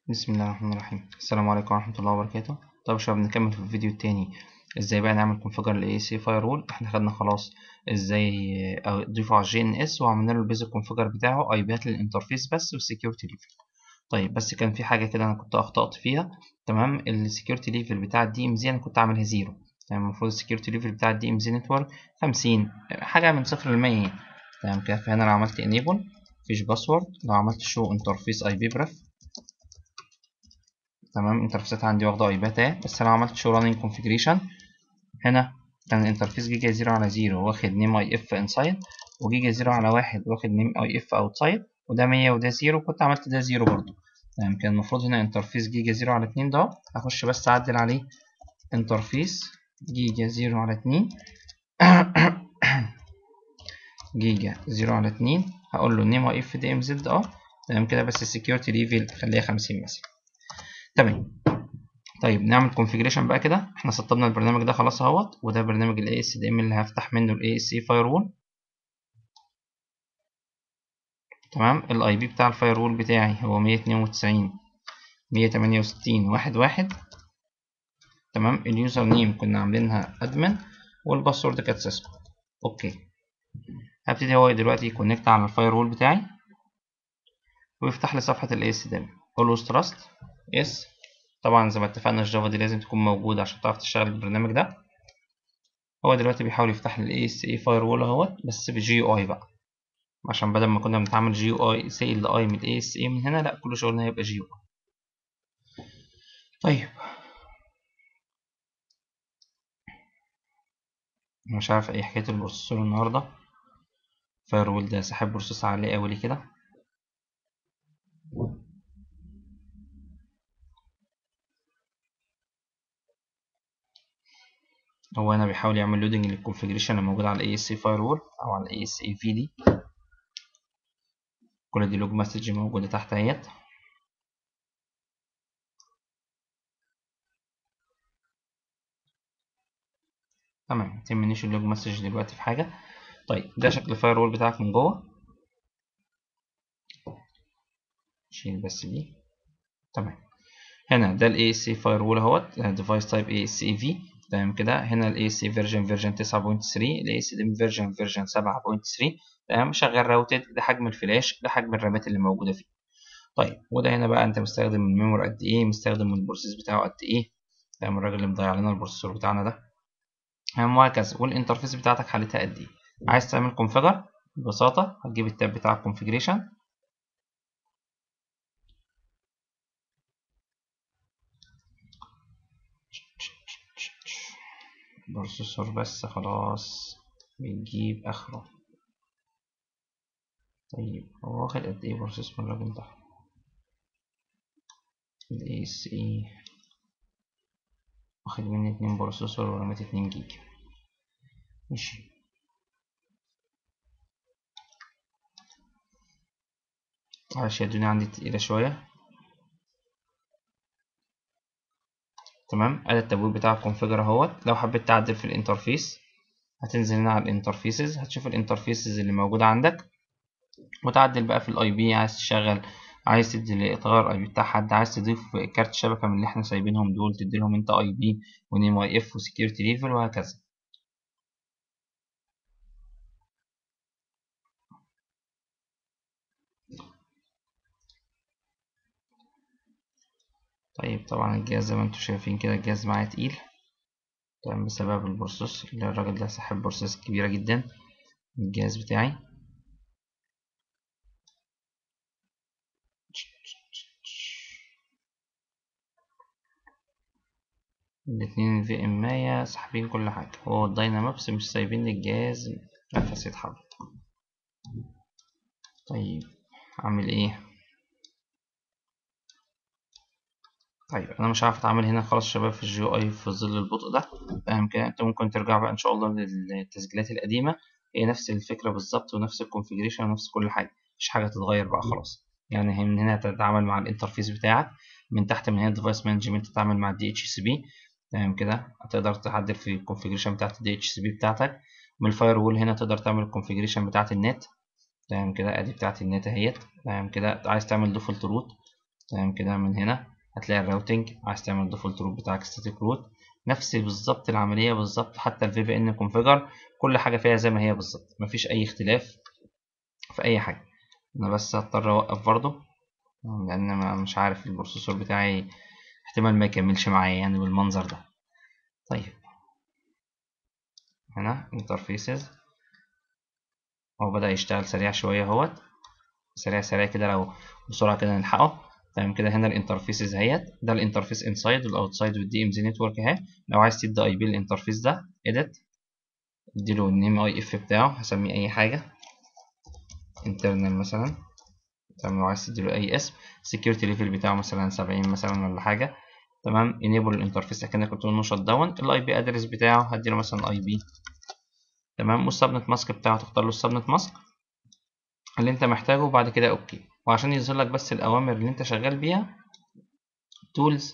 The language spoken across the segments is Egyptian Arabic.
بسم الله الرحمن الرحيم السلام عليكم ورحمة الله وبركاته طب يا شباب نكمل في الفيديو التاني ازاي بقى نعمل كونفيجر ل AAC firewall احنا خدنا خلاص ازاي او نضيفه على الجي ان اس وعملنا له البيزك كونفيجر بتاعه اي بيات للانترفيس بس والسكيورتي ليفل طيب بس كان في حاجة كده انا كنت اخطأت فيها تمام السكيورتي ليفل بتاع الدي ام زي انا كنت عاملها زيرو تمام المفروض السكيورتي ليفل بتاع الدي ام زي نتورك 50 حاجة من صفر لمية تمام كده فهنا لو عملت enable مفيش باسورد لو عملت show interface IP بريف تمام الانترفيسات عندي واخده ايبات اهي بس لو عملت شو راننج كونفيجريشن هنا كان الانترفيس جيجا زيرو على زيرو واخد نيم اي اف انسايد وجيجا زيرو على واحد واخد نيم اي اف اوتسايد وده مية وده زيرو كنت عملت ده زيرو برضو تمام كان المفروض هنا انترفيس جيجا زيرو على اتنين ده اخش بس اعدل عليه انترفيس جيجا زيرو على اتنين جيجا زيرو على اتنين هقول له نيم اي اف دي ام زد اه تمام كده بس السكيورتي ليفل خليها خمسين مثلا تمام طيب نعمل كونفيجريشن بقى كده احنا سطبنا البرنامج ده خلاص اهوت وده برنامج الاي اس دي ام اللي هفتح منه الاي اس اي فاير تمام الاي بي بتاع الفاير وول بتاعي هو 192 168 واحد واحد تمام اليوزر نيم كنا عاملينها ادمن والباسورد كانت سيسكو اوكي هبتدي هو دلوقتي يكونكت على الفاير وول بتاعي ويفتح لي صفحه الاي اس دي ام اولويز تراست يس طبعا زي ما اتفقنا الجافا دي لازم تكون موجودة عشان تعرف تشتغل البرنامج ده هو دلوقتي بيحاول يفتح لي الاي اس اي فاير وول اهوت بس بجي يو اي بقى عشان بدل ما كنا بنتعامل جي يو اي سي ال اي من الاي اس اي من هنا لا كل شغلنا هيبقى جي يو اي طيب مش عارف اي حكاية البروسيسور النهاردة فاير وول ده ساحب بروسيسور عالي اوي ليه كده هو هنا بيحاول يعمل لودنج للكونفيجريشن اللي موجود على الاي اس اي فاير او على الاي اس اي في دي كل دي لوج مسج موجوده تحت اهيت تمام متهمنيش اللوج مسج دلوقتي في حاجه طيب ده شكل الفاير وول بتاعك من جوه شيل بس دي تمام هنا ده الاي اس اي فاير وول اهوت ديفايس تايب اي اس اي في تمام كده هنا الاي سي فيرجن فيرجن 9.3 الاي سي دي فيرجن فيرجن 7.3 تمام شغال راوتد ده حجم الفلاش ده حجم الرامات اللي موجوده فيه طيب وده هنا بقى انت مستخدم الميموري قد ايه مستخدم البروسيس بتاعه قد ايه تمام الراجل اللي مضيع لنا البروسيسور بتاعنا ده تمام وهكذا والانترفيس بتاعتك حالتها قد ايه عايز تعمل كونفيجر ببساطه هتجيب التاب بتاع الكونفيجريشن بروسيسور بس خلاص بيجيب اخره طيب هو واخد قد ايه بروسيسور الراجل ده الاي اس اي واخد مني اتنين بروسيسور ورامات اتنين جيجا ماشي معلش الدنيا عندي تقيلة شوية تمام ادي التبويب بتاع الكونفيجر اهوت لو حبيت تعدل في الانترفيس هتنزل هنا على الانترفيسز هتشوف الانترفيسز اللي موجوده عندك وتعدل بقى في الاي بي عايز تشغل عايز تدي تغير اي بي بتاع حد عايز تضيف كارت شبكه من اللي احنا سايبينهم دول تدي لهم انت اي بي ونيم اي اف وسكيورتي ليفل وهكذا طيب طبعا الجهاز زي ما انتم شايفين كده الجهاز معايا تقيل تمام بسبب البروسيس اللي الراجل ده سحب بروسيس كبيرة جدا من الجهاز بتاعي الاتنين في اماية ساحبين كل حاجة هو الداينامابس مش سايبين للجهاز نفس يتحرك طيب اعمل ايه طيب انا مش عارف اتعامل هنا خلاص شباب في الجي اي في ظل البطء ده فاهم كده انت ممكن ترجع بقى ان شاء الله للتسجيلات القديمه هي نفس الفكره بالظبط ونفس الكونفيجريشن ونفس كل حاجه مفيش حاجه تتغير بقى خلاص يعني من هنا تتعامل مع الانترفيس بتاعك من تحت من هنا الديفايس مانجمنت تتعامل مع الدي اتش سي بي تمام كده هتقدر تعدل في الكونفيجريشن بتاعت الدي اتش سي بي بتاعتك من الفاير وول هنا تقدر تعمل الكونفيجريشن بتاعت النت تمام كده ادي بتاعت النت اهيت تمام كده عايز تعمل ديفولت روت تمام كده من هنا هتلاقي الراوتنج عايز تعمل الديفولت روت بتاعك ستاتيك روت نفس بالظبط العمليه بالظبط حتى الفي بي ان كونفيجر كل حاجه فيها زي ما هي بالظبط مفيش اي اختلاف في اي حاجه انا بس هضطر اوقف برضو لان مش عارف البروسيسور بتاعي احتمال ما يكملش معايا يعني بالمنظر ده طيب هنا انترفيسز هو بدأ يشتغل سريع شوية اهوت سريع سريع كده لو بسرعة كده نلحقه تمام كده هنا الانترفيسز اهيت ده الانترفيس انسايد والاوتسايد والدي ام زي نتورك اهي لو عايز تدي اي بي الانترفيس ده اديت اديله النيم اي اف بتاعه هسميه اي حاجة internal مثلا تمام لو عايز تديله اي اسم security level بتاعه مثلا 70 مثلا ولا حاجة تمام enable الانترفيس اكنك كنت له شت داون الاي بي ادرس بتاعه هديله مثلا اي بي تمام والسبنت ماسك بتاعه تختار له السبنت ماسك اللي انت محتاجه وبعد كده اوكي وعشان يظهر لك بس الاوامر اللي انت شغال بيها tools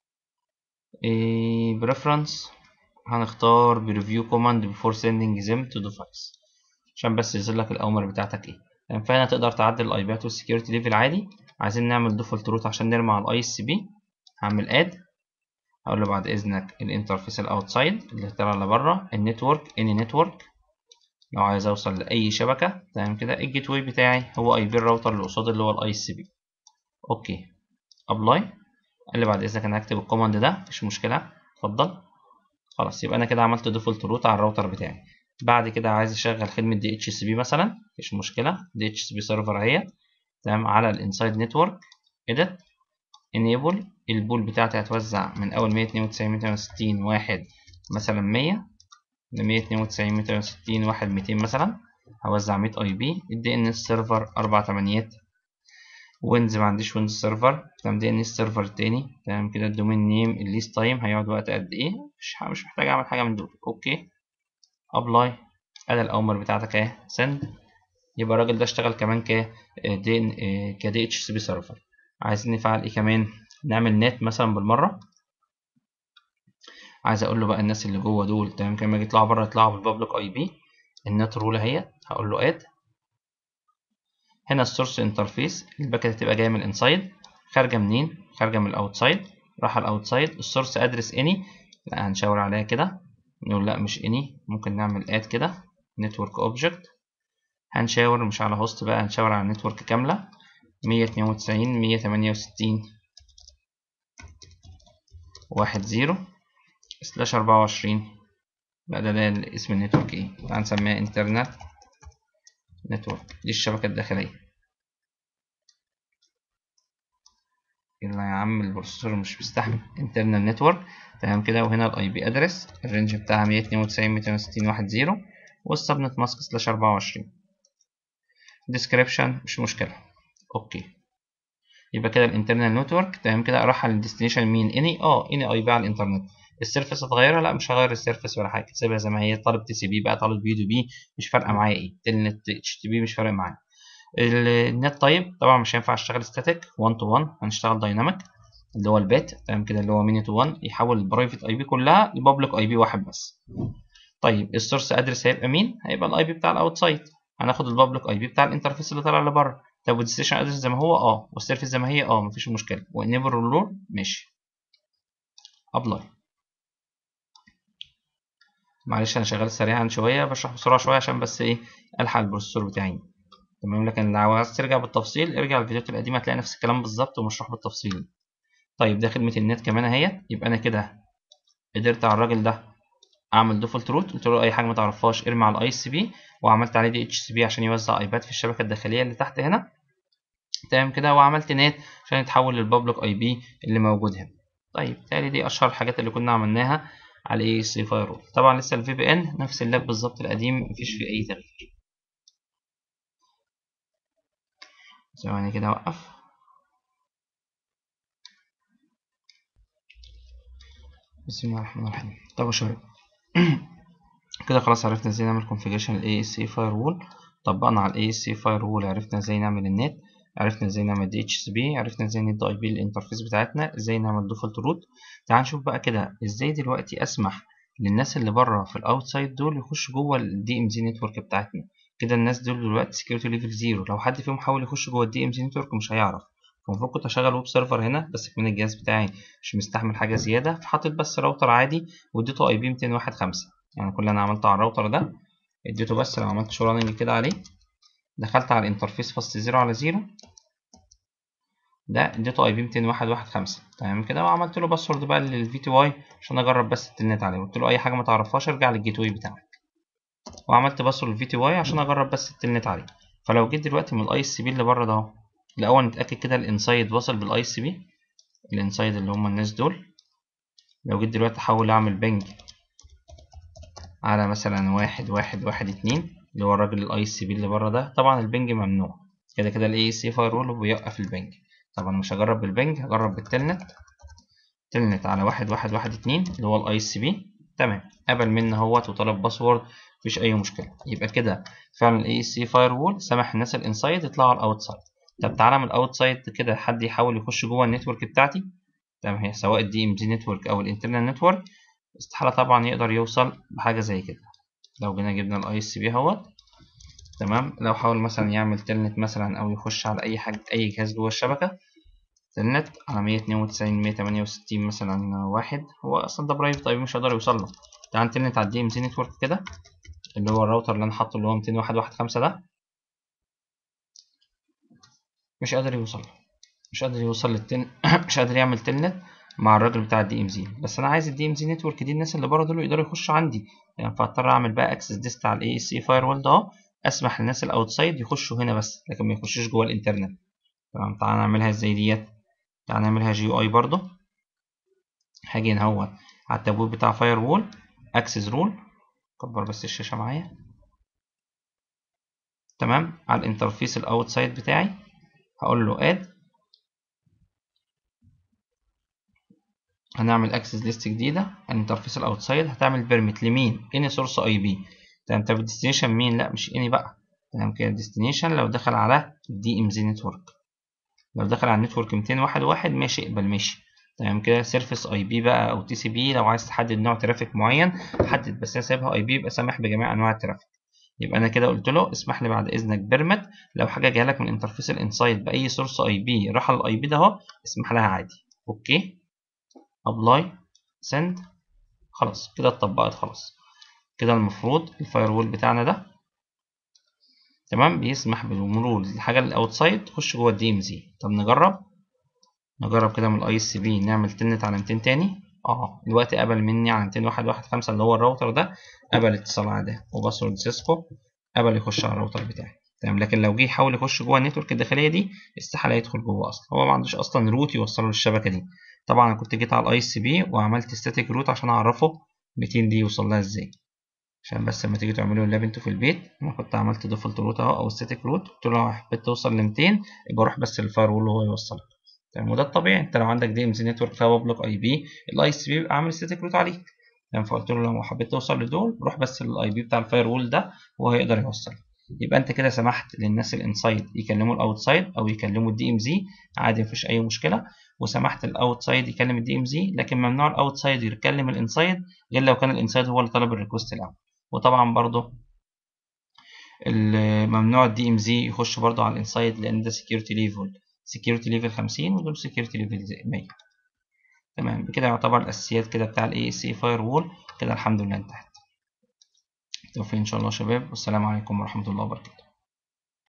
إيه preference هنختار بريفيو command before sending them to device عشان بس يظهر لك الاوامر بتاعتك ايه تمام فهنا تقدر تعدل الاي بيات والسكيورتي ليفل عادي عايزين نعمل ديفولت روت عشان نرمي على الاي اس بي هعمل اد هقول له بعد اذنك الانترفيس الاوتسايد اللي طالع لبره النتورك اني نتورك لو عايز اوصل لاي شبكه تمام كده الجيت واي بتاعي هو اي بي الراوتر اللي قصاد اللي هو الاي اس بي اوكي ابلاي قال لي بعد اذنك انا هكتب الكوماند ده مفيش مشكله اتفضل خلاص يبقى انا كده عملت ديفولت روت على الراوتر بتاعي بعد كده عايز اشغل خدمه دي اتش اس بي مثلا مفيش مشكله دي اتش اس بي سيرفر اهي تمام على الانسايد نتورك اديت انيبل البول بتاعتي هتوزع من اول 192 260 واحد مثلا 100 ل 192 260 واحد 200 مثلا هوزع 100 اي بي الدي ان اس سيرفر اربع تمانيات ويندز ما عنديش ويندز سيرفر تمام دي ان اس سيرفر تاني تمام كده الدومين نيم الليست تايم هيقعد وقت قد ايه مش مش محتاج اعمل حاجه من دول اوكي ابلاي ادي الاوامر بتاعتك اهي سند يبقى الراجل ده اشتغل كمان ك دي كدي اتش سي بي سيرفر عايزين نفعل ايه كمان نعمل نت مثلا بالمره عايز اقول له بقى الناس اللي جوه دول تمام كده لما يطلعوا بره يطلعوا بالبابليك اي بي النت رول اهي هقول له اد هنا السورس انترفيس الباكت هتبقى جايه من الانسايد خارجه منين خارجه من الاوتسايد راح الاوتسايد السورس ادرس اني لا هنشاور عليها كده نقول لا مش اني ممكن نعمل اد كده نتورك اوبجكت هنشاور مش على هوست بقى هنشاور على النتورك كامله 192 168 واحد زيرو سلاش أربعة وعشرين بقى ده, ده اسم النتورك ايه تعال نسميها انترنال نتورك دي الشبكة الداخلية يلا يا عم البروسيسور مش بيستحمل انترنال نتورك تمام كده وهنا الاي بي ادرس الرينج بتاعها 192 260 واحد زيرو والسبنت ماسك سلاش أربعة وعشرين ديسكريبشن مش مشكلة اوكي يبقى كده الانترنال نتورك تمام كده اروح على الديستنيشن مين اني اه اني اي بي على الانترنت السيرفيس هتغيرها لا مش هغير السيرفيس ولا حاجه سيبها زي ما هي طالب تي سي بي بقى طالب بي تو بي مش فارقه معايا ايه تلنت اتش تي بي مش فارق معايا النت طيب طبعا مش هينفع اشتغل ستاتيك 1 تو 1 هنشتغل دايناميك اللي هو البات تمام كده اللي هو ميني تو 1 يحول البرايفت اي بي كلها لبابليك اي بي واحد بس طيب السورس ادرس هيبقى مين هيبقى الاي بي بتاع الاوتسايد هناخد البابليك اي بي بتاع الانترفيس اللي طالع لبره طب والديستنيشن ادرس زي ما هو اه والسيرفيس زي ما هي اه مفيش مشكله وانيبل رولور ماشي ابلاي معلش انا شغال سريعا شويه بشرح بسرعه شويه عشان بس ايه الحق البروسيسور بتاعي تمام لكن لو عايز ترجع بالتفصيل ارجع الفيديوهات القديمه هتلاقي نفس الكلام بالظبط ومشروح بالتفصيل طيب ده خدمه النت كمان اهيت يبقى انا كده قدرت على الراجل ده اعمل ديفولت روت قلت له اي حاجه ما تعرفهاش ارمي على الاي اس بي وعملت عليه دي اتش سي بي عشان يوزع ايباد في الشبكه الداخليه اللي تحت هنا تمام كده وعملت نت عشان يتحول للبابليك اي بي اللي موجود هنا طيب تالي دي اشهر الحاجات اللي كنا عملناها على اي سي فايرول طبعا لسه الفي بي ان نفس اللاب بالظبط القديم مفيش فيه اي تغيير ثواني كده اوقف بسم الله الرحمن الرحيم طب يا شباب كده خلاص عرفنا ازاي نعمل كونفيجريشن الاي اس سي فايرول طبقنا على الاي اس سي فايرول عرفنا ازاي نعمل النت عرفنا ازاي نعمل دي اتش سي بي عرفنا ازاي ندي اي بي الانترفيس بتاعتنا ازاي نعمل ديفولت روت تعال نشوف بقى كده ازاي دلوقتي اسمح للناس اللي بره في الاوتسايد دول يخشوا جوه الدي ام زي نتورك بتاعتنا كده الناس دول دلوقتي سكيورتي ليفل زيرو لو حد فيهم حاول يخش جوه الدي ام زي نتورك مش هيعرف فالمفروض كنت اشغل ويب سيرفر هنا بس كمان الجهاز بتاعي مش مستحمل حاجه زياده فحطيت بس راوتر عادي واديته اي بي 201.5 يعني كل اللي انا عملته على الراوتر ده اديته بس لو عملت شو راننج كده عليه دخلت على الانترفيس فاست زيرو على زيرو ده اديته اي بي 201.1.5 تمام كده وعملت له باسورد بقى للفي تي واي عشان اجرب بس التلنت عليه قلت له اي حاجه ما تعرفهاش ارجع للجيت واي بتاعك وعملت باسورد للفي تي واي عشان اجرب بس التلنت عليه فلو جيت دلوقتي من الاي اس بي اللي بره ده اهو الاول نتاكد كده الانسايد وصل بالاي اس بي الانسايد اللي هم الناس دول لو جيت دلوقتي احاول اعمل بنج على مثلا واحد واحد واحد اتنين اللي هو الراجل الاي اس بي اللي بره ده طبعا البنج ممنوع كده كده الاي اس سي فاير بيوقف البنج طبعا مش هجرب بالبنج هجرب بالتلنت تلنت على واحد واحد واحد اتنين اللي هو الاي اس بي تمام قبل مني اهوت وطلب باسورد مفيش اي مشكله يبقى كده فعلا الاي اس سي فاير وول سمح الناس الانسايد يطلعوا على الاوتسايد طب تعالى من الاوتسايد كده حد يحاول يخش جوه النتورك بتاعتي تمام هي سواء الدي ام زي نتورك او الانترنال نتورك استحاله طبعا يقدر يوصل بحاجه زي كده لو جينا جبنا الاي اس بي اهوت تمام لو حاول مثلا يعمل تلنت مثلا او يخش على اي حاجه اي جهاز جوه الشبكه تلنت على 192 168 مثلا واحد هو اصلا ده برايفت اي مش هيقدر يوصل له تعال تلنت على الدي ام زي نتورك كده اللي هو الراوتر اللي انا حاطه اللي هو 201.1.5 ده مش قادر يوصل له مش قادر يوصل للتن مش قادر يعمل تلنت مع الراجل بتاع الدي ام زي بس انا عايز الدي ام زي نتورك دي الناس اللي بره دول يقدروا يخشوا عندي يعني فاضطر اعمل بقى اكسس ديست على الاي اس سي فاير وول ده اهو اسمح للناس الاوتسايد يخشوا هنا بس لكن ما يخشوش جوه الانترنت تمام تعالى نعملها ازاي ديت تعالى نعملها جي يو اي برضه هاجي هنا اهوت على التابوت بتاع فاير وول اكسس رول كبر بس الشاشه معايا تمام على الانترفيس الاوتسايد بتاعي هقول له اد هنعمل اكسس ليست جديده الانترفيس الاوتسايد هتعمل بيرميت لمين اني سورس اي بي تمام طب الديستنيشن مين لا مش اني بقى تمام كده الديستنيشن لو دخل على الدي ام زي نتورك لو دخل على النتورك 201 ماشي اقبل ماشي تمام كده سيرفيس اي بي بقى او تي سي بي لو عايز تحدد نوع ترافيك معين حدد بس انا سايبها اي بي يبقى سامح بجميع انواع الترافيك يبقى انا كده قلت له اسمح لي بعد اذنك بيرمت لو حاجه جايه لك من انترفيس الانسايد باي سورس اي بي راح الاي بي ده اهو اسمح لها عادي اوكي ابلاي سند خلاص كده اتطبقت خلاص كده المفروض الفاير وول بتاعنا ده تمام بيسمح بالمرور للحاجه الاوتسايد تخش جوه الدي ام زي طب نجرب نجرب كده من الاي اس بي نعمل تنت على 200 تاني اه دلوقتي قبل مني على 201.1.5 اللي هو الراوتر ده قبل اتصال عادي وباسورد سيسكو قبل يخش على الراوتر بتاعي تمام لكن لو جه يحاول يخش جوه النتورك الداخليه دي استحاله يدخل جوه اصلا هو ما عندوش اصلا روت يوصله للشبكه دي طبعا انا كنت جيت على الاي اس بي وعملت ستاتيك روت عشان اعرفه 200 دي يوصل لها ازاي عشان بس لما تيجي تعملوا اللاب انتوا في البيت انا كنت عملت ديفولت روت اهو او ستاتيك روت قلت له لو حبيت توصل ل 200 يبقى روح بس للفاير وول وهو يوصلك تمام وده الطبيعي انت لو عندك دي ام سي نتورك فيها بابليك اي بي الاي اس بي بيبقى عامل ستاتيك روت عليك تمام فقلت له لو حبيت توصل لدول روح بس للاي بي بتاع الفاير وول ده وهو هيقدر يوصل يبقى انت كده سمحت للناس الانسايد يكلموا الاوتسايد او يكلموا الدي ام زي عادي مفيش اي مشكله وسمحت الاوتسايد يكلم الدي ام زي لكن ممنوع الاوتسايد يكلم الانسايد غير لو كان الانسايد هو اللي طلب الريكوست الاول وطبعا برضه ممنوع الدي ام زي يخش برضه على الانسايد لان ده سكيورتي ليفل سكيورتي ليفل 50 ودول سكيورتي ليفل 100 تمام بكده يعتبر الاساسيات كده بتاع الاي اس اي فاير وول كده الحمد لله انتهت توفيق ان شاء الله يا شباب والسلام عليكم ورحمه الله وبركاته